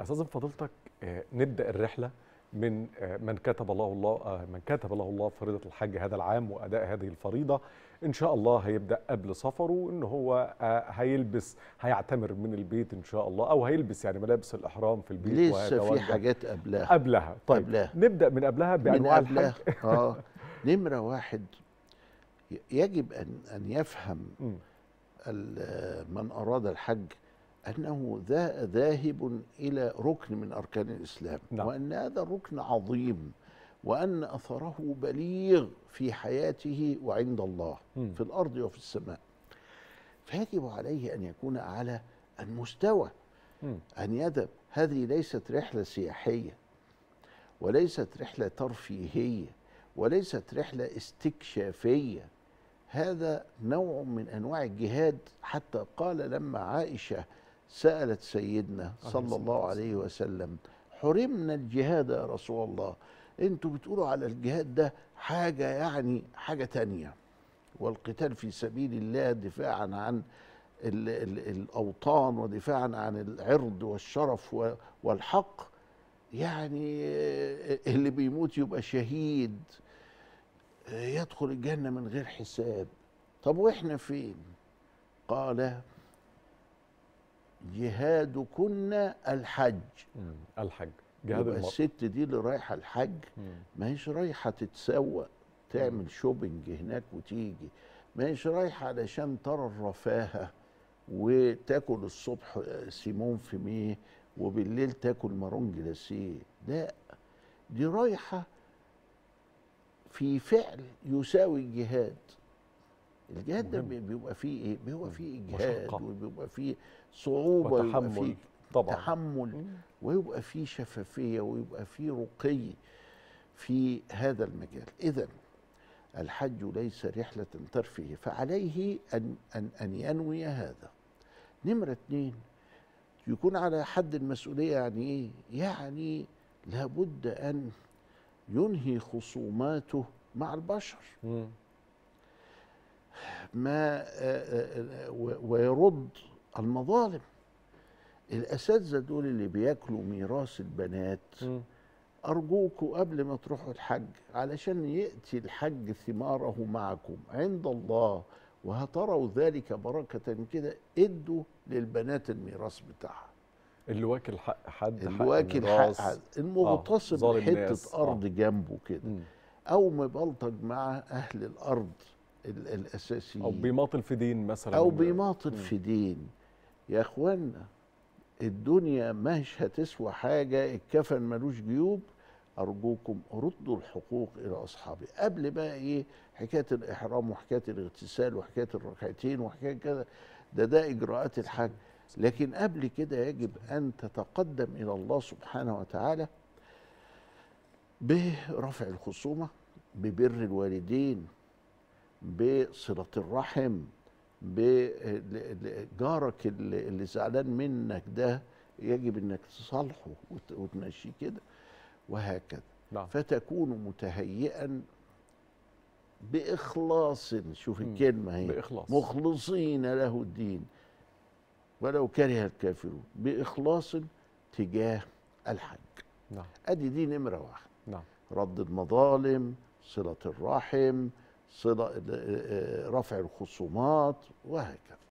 استاذن فضيلتك آه، نبدا الرحله من آه، من كتب الله الله آه، من كتب له الله فريضه الحج هذا العام واداء هذه الفريضه ان شاء الله هيبدا قبل سفره ان هو آه، هيلبس هيعتمر من البيت ان شاء الله او هيلبس يعني ملابس الاحرام في البيت لسه في وهيتوجه حاجات قبلها قبلها طيب قبلها. نبدا من قبلها من بانواع قبلها الحج اه نمره واحد ي- يجب ان ان يفهم مم. ال- من اراد الحج انه ذا ذاهب الى ركن من اركان الاسلام نعم. وان هذا الركن عظيم وان اثره بليغ في حياته وعند الله مم. في الارض وفي السماء فيجب عليه ان يكون على المستوى مم. أن يذهب هذه ليست رحلة سياحية وليست رحلة ترفيهية وليست رحلة استكشافية هذا نوع من أنواع الجهاد حتى قال لما عائشة سألت سيدنا صلى الصلاة الله عليه وسلم حرمنا الجهاد يا رسول الله انتوا بتقولوا على الجهاد ده حاجة يعني حاجة تانية والقتال في سبيل الله دفاعا عن ال ال الأوطان ودفاعا عن العرض والشرف و- والحق يعني آه، اللي بيموت يبقى شهيد آه، يدخل الجنة من غير حساب طب وإحنا فين قال جهادكن الحج مم. الحج جهاد يبقى المرء الست دي اللي رايحة الحج مم. ما هيش رايحة تتسوق تعمل شوبينج هناك وتيجي ما هيش رايحة علشان ترى الرفاهة وتاكل الصبح سيمون فيميه وبالليل تاكل مارون جلاسيه لا دي رايحة في فعل يساوي الجهاد الجهاد ده مهم. بي- بيبقى فيه ايه؟ بيبقى فيه اجهاد مشقة. وبيبقى فيه صعوبة ويبقى وتحمل فيه طبعا تحمل مم. ويبقى في شفافيه ويبقى في رقي في هذا المجال اذا الحج ليس رحله ترفيه فعليه ان ان ان ينوي هذا نمره اتنين يكون على حد المسؤوليه يعني ايه يعني لابد ان ينهي خصوماته مع البشر مم. ما آه، آه، آه، و- ويرد المظالم الاساتذه دول اللي بياكلوا ميراث البنات مم. أرجوكوا قبل ما تروحوا الحج علشان يأتي الحج ثماره معكم عند الله وهتروا ذلك بركة كده ادوا للبنات الميراث بتاعها اللي واكل حق حد حق اللي واكل ميراث. حق المغتصب ظالم حتة ناس. أرض آه. جنبه كده مم. أو مبلطج مع أهل الأرض ال- الأساسيين او بيماطل في دين مثلا او بيماطل مم. في دين يا اخوانا الدنيا مش هتسوى حاجه الكفن ملوش جيوب ارجوكم ردوا الحقوق الى اصحابه قبل بقى ايه حكايه الاحرام وحكايه الاغتسال وحكايه الركعتين وحكايه كده ده ده اجراءات الحج لكن قبل كده يجب ان تتقدم الى الله سبحانه وتعالى برفع الخصومه ببر الوالدين بصلة الرحم بجارك اللي اللي زعلان منك ده يجب انك تصالحه وت- وتمشيه كده وهكذا نعم فتكون متهيئا بإخلاص شوف مم. الكلمة هي بإخلاص. مخلصين له الدين ولو كره الكافرون بإخلاص تجاه الحج نعم ادي دي نمرة واحد نعم رد المظالم صلة الرحم صلة رفع الخصومات وهكذا